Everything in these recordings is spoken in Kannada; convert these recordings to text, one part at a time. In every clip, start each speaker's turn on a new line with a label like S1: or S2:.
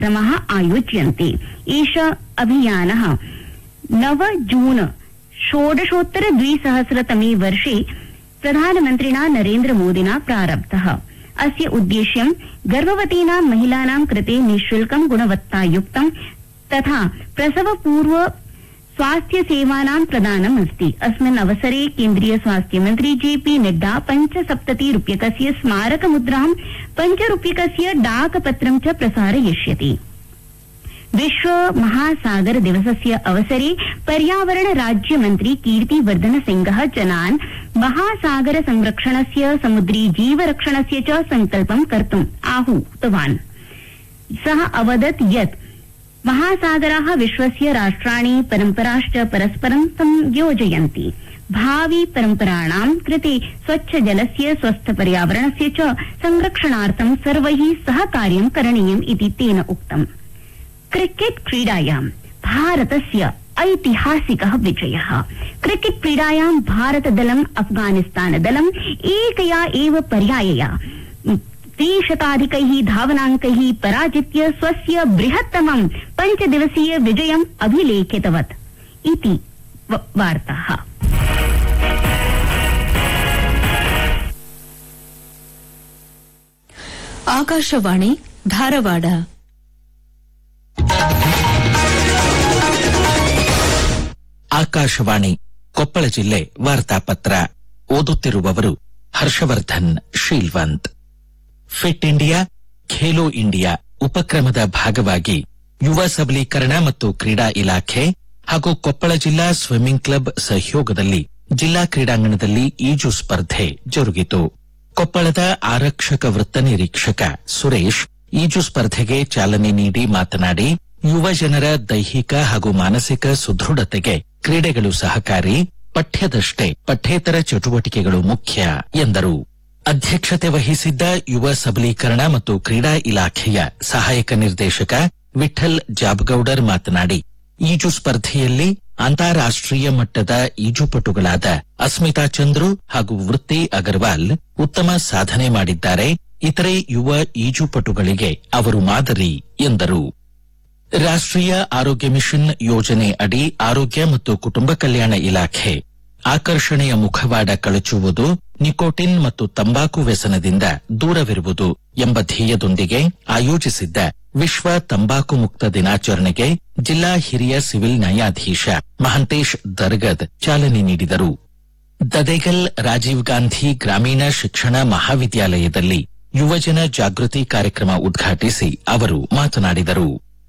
S1: कार्यक्रमाः आयोज्यन्ते एष अभियानः नव जून षोडशोत्तर द्विसहस्रतमे वर्षे प्रधानमन्त्रिणा नरेन्द्र मोदिना प्रारब्धः अस्य उद्देश्यं गर्भवतीनां महिलानां कृते निःशुल्कं गुणवत्तायुक्तं तथा प्रसवपूर्व स्वास्थ्य सेवानां प्रदानम् अस्ति अस्मिन् अवसरे केन्द्रीय स्वास्थ्य मन्त्री जेपी नड्डा पञ्चसप्तति रूप्यकस्य स्मारक मुद्रां पञ्चरूप्यकस्य डाकपत्रं च प्रसारयिष्यति विश्व महासागर दिवसस्य अवसरे पर्यावरण राज्य मन्त्री कीर्तिवर्धन सिंह जनान् महासागर संरक्षणस्य समुद्री जीवरक्षणस्य च सङ्कल्पं कर्तुम् आहूतवान् सः अवदत् यत् महासागराः विश्वस्य राष्ट्राणि परम्पराश्च परस्परं संयोजयन्ति भावि परम्पराणां कृते स्वच्छ जलस्य स्वस्थ पर्यावरणस्य च संरक्षणार्थं सर्वैः सह कार्यं करणीयम् इति तेन उक्तम् क्रिकेट क्रीडायां भारतस्य ऐतिहासिकः विजयः क्रिकेट क्रीडायां भारतदलम् अफगानिस्तानदलम् एकया एव पर्यायया त्रिशताधिकैः धावनाङ्कैः पराजित्य स्वस्य बृहत्तमं पञ्चदिवसीय विजयम् अभिलेखितवत् इति व- वार्ताः
S2: ಆಕಾಶವಾಣಿ ಧಾರವಾಡ
S3: ಆಕಾಶವಾಣಿ ಕೊಪ್ಪಳ ಜಿಲ್ಲೆ ವಾರ್ತಾಪತ್ರ ಓದುತ್ತಿರುವವರು Harshavardhan Sheelvant fit India Khelo India ಉಪಕ್ರಮದ ಭಾಗವಾಗಿ ಯುವ ಸಬಲೀಕರಣ ಮತ್ತು ಕ್ರೀಡಾ ಇಲಾಖೆ ಹಾಗೂ ಕೊಪ್ಪಳ ಜಿಲ್ಲಾ ಸ್ವಿಮ್ಮಿಂಗ್ ಕ್ಲಬ್ ಸಹಯೋಗದಲ್ಲಿ ಜಿಲ್ಲಾ ಕ್ರೀಡಾಂಗಣದಲ್ಲಿ ಈಜು ಸ್ಪರ್ಧೆ ಜರುಗಿತು ಕೊಪ್ಪಳದ ಆರಕ್ಷಕ ವೃತ್ತ ನಿರೀಕ್ಷಕ ಸುರೇಶ್ ಈಜು ಸ್ಪರ್ಧೆಗೆ ಚಾಲನೆ ನೀಡಿ ಮಾತನಾಡಿ ಯುವ ಜನರ ದೈಹಿಕ ಹಾಗೂ ಮಾನಸಿಕ ಸುದೃಢತೆಗೆ ಕ್ರೀಡೆಗಳು ಸಹಕಾರಿ ಪಠ್ಯದಷ್ಟೇ ಪಠ್ಯೇತರ ಚಟುವಟಿಕೆಗಳು ಮುಖ್ಯ ಎಂದರು ಅಧ್ಯಕ್ಷತೆ ವಹಿಸಿದ್ದ ಯುವ ಸಬಲೀಕರಣ ಮತ್ತು ಕ್ರೀಡಾ ಇಲಾಖೆಯ ಸಹಾಯಕ ನಿರ್ದೇಶಕ ವಿಠಲ್ ಜಾಬಗೌಡರ್ ಮಾತನಾಡಿ ಈಜು ಸ್ಪರ್ಧೆಯಲ್ಲಿ ಅಂತಾರಾಷ್ಟ್ರೀಯ ಮಟ್ಟದ ಈಜುಪಟುಗಳಾದ ಅಸ್ಮಿತಾ ಚಂದ್ರು ಹಾಗೂ ವೃತ್ತಿ ಅಗರ್ವಾಲ್ ಉತ್ತಮ ಸಾಧನೆ ಮಾಡಿದ್ದಾರೆ ಇತರೆ ಯುವ ಈಜುಪಟುಗಳಿಗೆ ಅವರು ಮಾದರಿ ಎಂದರು ರಾಷ್ಟ್ರೀಯ ಆರೋಗ್ಯ ಮಿಷನ್ ಯೋಜನೆ ಅಡಿ ಆರೋಗ್ಯ ಮತ್ತು ಕುಟುಂಬ ಕಲ್ಯಾಣ ಇಲಾಖೆ ಆಕರ್ಷಣೆಯ ಮುಖವಾಡ ಕಳಚುವುದು ನಿಕೋಟಿನ್ ಮತ್ತು ತಂಬಾಕು ವ್ಯಸನದಿಂದ ದೂರವಿರುವುದು ಎಂಬ ಧ್ಯೇಯದೊಂದಿಗೆ ಆಯೋಜಿಸಿದ್ದ ವಿಶ್ವ ತಂಬಾಕು ಮುಕ್ತ ದಿನಾಚರಣೆಗೆ ಜಿಲ್ಲಾ ಹಿರಿಯ ಸಿವಿಲ್ ನ್ಯಾಯಾಧೀಶ ಮಹಂತೇಶ್ ದರ್ಗದ್ ಚಾಲನೆ ನೀಡಿದರು ದದೇಗಲ್ ರಾಜೀವ್ ಗಾಂಧಿ ಗ್ರಾಮೀಣ ಶಿಕ್ಷಣ ಮಹಾವಿದ್ಯಾಲಯದಲ್ಲಿ ಯುವಜನ ಜಾಗೃತಿ ಕಾರ್ಯಕ್ರಮ ಉದ್ಘಾಟಿಸಿ ಅವರು ಮಾತನಾಡಿದರು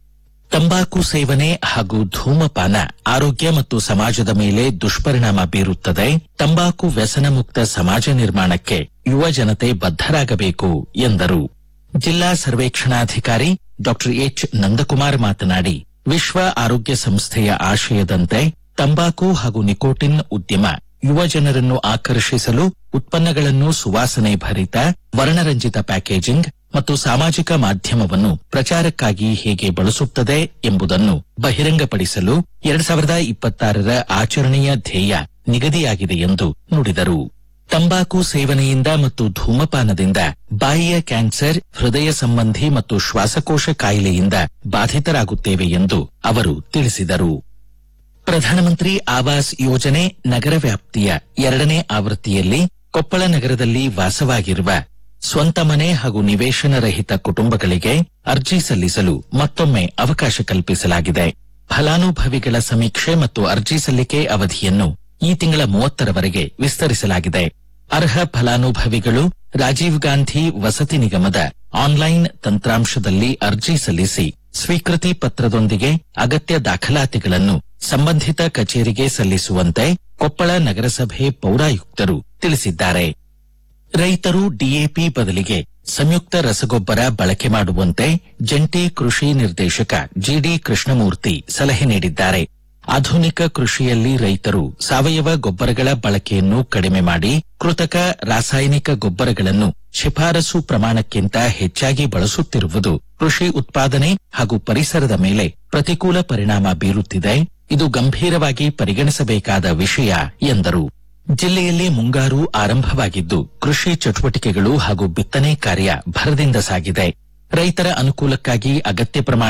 S3: ತಂಬಾಕು ಸೇವನೆ ಹಾಗೂ ಧೂಮಪಾನ ಆರೋಗ್ಯ ಮತ್ತು ಸಮಾಜದ ಮೇಲೆ ದುಷ್ಪರಿಣಾಮ ಬೀರುತ್ತದೆ ತಂಬಾಕು ವ್ಯಸನ ಮುಕ್ತ ಸಮಾಜ ನಿರ್ಮಾಣಕ್ಕೆ ಯುವ ಜನತೆ ಬದ್ಧರಾಗಬೇಕು ಎಂದರು ಜಿಲ್ಲಾ ಸರ್ವೇಕ್ಷಣಾಧಿಕಾರಿ ಡಾ ಎಚ್ ನಂದಕುಮಾರ್ ಮಾತನಾಡಿ ವಿಶ್ವ ಆರೋಗ್ಯ ಸಂಸ್ಥೆಯ ಆಶಯದಂತೆ ತಂಬಾಕು ಹಾಗೂ ನಿಕೋಟಿನ್ ಉದ್ಯಮ ಯುವ ಜನರನ್ನು ಆಕರ್ಷಿಸಲು ಉತ್ಪನ್ನಗಳನ್ನು ಸುವಾಸನೆ ಭರಿತ ವರ್ಣರಂಜಿತ ಪ್ಯಾಕೇಜಿಂಗ್ ಮತ್ತು ಸಾಮಾಜಿಕ ಮಾಧ್ಯಮವನ್ನು ಪ್ರಚಾರಕ್ಕಾಗಿ ಹೇಗೆ ಬಳಸುತ್ತದೆ ಎಂಬುದನ್ನು ಬಹಿರಂಗಪಡಿಸಲು ಎರಡ್ ಸಾವಿರದ ಇಪ್ಪತ್ತಾರರ ಆಚರಣೆಯ ಧ್ಯೇಯ ನಿಗದಿಯಾಗಿದೆ ಎಂದು ನುಡಿದರು ತಂಬಾಕು ಸೇವನೆಯಿಂದ ಮತ್ತು ಧೂಮಪಾನದಿಂದ ಬಾಯಿಯ ಕ್ಯಾನ್ಸರ್ ಹೃದಯ ಸಂಬಂಧಿ ಮತ್ತು ಶ್ವಾಸಕೋಶ ಕಾಯಿಲೆಯಿಂದ ಬಾಧಿತರಾಗುತ್ತೇವೆ ಎಂದು ಅವರು ತಿಳಿಸಿದರು ಪ್ರಧಾನಮಂತ್ರಿ ಆವಾಸ್ ಯೋಜನೆ ನಗರ ವ್ಯಾಪ್ತಿಯ ಎರಡನೇ ಆವೃತ್ತಿಯಲ್ಲಿ ಕೊಪ್ಪಳ ನಗರದಲ್ಲಿ ವಾಸವಾಗಿರುವ ಸ್ವಂತ ಮನೆ ಹಾಗೂ ನಿವೇಶನ ರಹಿತ ಕುಟುಂಬಗಳಿಗೆ ಅರ್ಜಿ ಸಲ್ಲಿಸಲು ಮತ್ತೊಮ್ಮೆ ಅವಕಾಶ ಕಲ್ಪಿಸಲಾಗಿದೆ ಫಲಾನುಭವಿಗಳ ಸಮೀಕ್ಷೆ ಮತ್ತು ಅರ್ಜಿ ಸಲ್ಲಿಕೆ ಅವಧಿಯನ್ನು ಈ ತಿಂಗಳ ಮೂವತ್ತರವರೆಗೆ ವಿಸ್ತರಿಸಲಾಗಿದೆ ಅರ್ಹ ಫಲಾನುಭವಿಗಳು ರಾಜೀವ್ ಗಾಂಧಿ ವಸತಿ ನಿಗಮದ ಆನ್ಲೈನ್ ತಂತ್ರಾಂಶದಲ್ಲಿ ಅರ್ಜಿ ಸಲ್ಲಿಸಿ ಸ್ವೀಕೃತಿ ಪತ್ರದೊಂದಿಗೆ ಅಗತ್ಯ ದಾಖಲಾತಿಗಳನ್ನು ಸಂಬಂಧಿತ ಕಚೇರಿಗೆ ಸಲ್ಲಿಸುವಂತೆ ಕೊಪ್ಪಳ ನಗರಸಭೆ ಪೌರಾಯುಕ್ತರು ತಿಳಿಸಿದ್ದಾರೆ ರೈತರು ಡಿಎಪಿ ಬದಲಿಗೆ ಸಂಯುಕ್ತ ರಸಗೊಬ್ಬರ ಬಳಕೆ ಮಾಡುವಂತೆ ಜಂಟಿ ಕೃಷಿ ನಿರ್ದೇಶಕ ಜಿಡಿ ಕೃಷ್ಣಮೂರ್ತಿ ಸಲಹೆ ನೀಡಿದ್ದಾರೆ ಆಧುನಿಕ ಕೃಷಿಯಲ್ಲಿ ರೈತರು ಸಾವಯವ ಗೊಬ್ಬರಗಳ ಬಳಕೆಯನ್ನು ಕಡಿಮೆ ಮಾಡಿ ಕೃತಕ ರಾಸಾಯನಿಕ ಗೊಬ್ಬರಗಳನ್ನು ಶಿಫಾರಸು ಪ್ರಮಾಣಕ್ಕಿಂತ ಹೆಚ್ಚಾಗಿ ಬಳಸುತ್ತಿರುವುದು ಕೃಷಿ ಉತ್ಪಾದನೆ ಹಾಗೂ ಪರಿಸರದ ಮೇಲೆ ಪ್ರತಿಕೂಲ ಪರಿಣಾಮ ಬೀರುತ್ತಿದೆ ಇದು ಗಂಭೀರವಾಗಿ ಪರಿಗಣಿಸಬೇಕಾದ ವಿಷಯ ಎಂದರು ಜಿಲ್ಲೆಯಲ್ಲಿ ಮುಂಗಾರು ಆರಂಭವಾಗಿದ್ದು ಕೃಷಿ ಚಟುವಟಿಕೆಗಳು ಹಾಗೂ ಬಿತ್ತನೆ ಕಾರ್ಯ ಭರದಿಂದ ಸಾಗಿದೆ ರೈತರ ಅನುಕೂಲಕ್ಕಾಗಿ ಅಗತ್ಯ ಪ್ರಮಾಣ